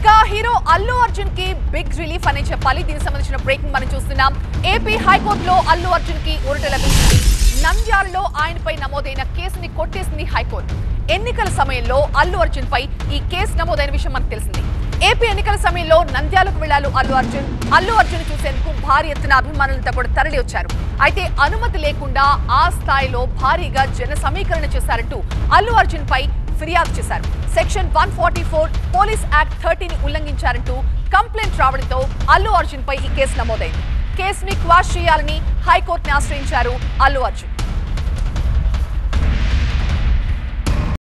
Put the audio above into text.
ఇక హీరో అల్లు అర్జున్ కి big relief అనే చెప్పాలి దీనికి సంబంధించిన బ్రేకింగ్ మనం చూస్తున్నాం ఏపీ హైకోర్టులో అల్లు అర్జున్ కి ఊరట లభించింది నంద్యాలలో ఆయనపై నమోదైన కేసుని కొట్టేసింది హైకోర్టు ఎన్నికల సమయంలో అల్లు అర్జున్ పై ఈ కేసు నమోదైన విషయం మనకు తెలిసింది ఏపీ ఎన్నికల సమయంలో నంద్యాలకు వెళ్లారు అల్లు అర్జున్ అల్లు అర్జున్ చూసేందుకు భారీ ఎత్తున అభిమానులతో కూడా తరలి వచ్చారు అయితే అనుమతి లేకుండా ఆ స్థాయిలో భారీగా జన సమీకరణ చేశారంటూ అల్లు అర్జున్ పై ఫిర్యాదు చేశారు section one forty four police act థర్టీని ఉల్లంఘించారంటూ కంప్లైంట్ రావడంతో అల్లు అర్జున్ పై ఈ కేసు నమోదైంది కేసుని క్వాష్ చేయాలని హైకోర్టుని ఆశ్రయించారు అల్లు అర్జున్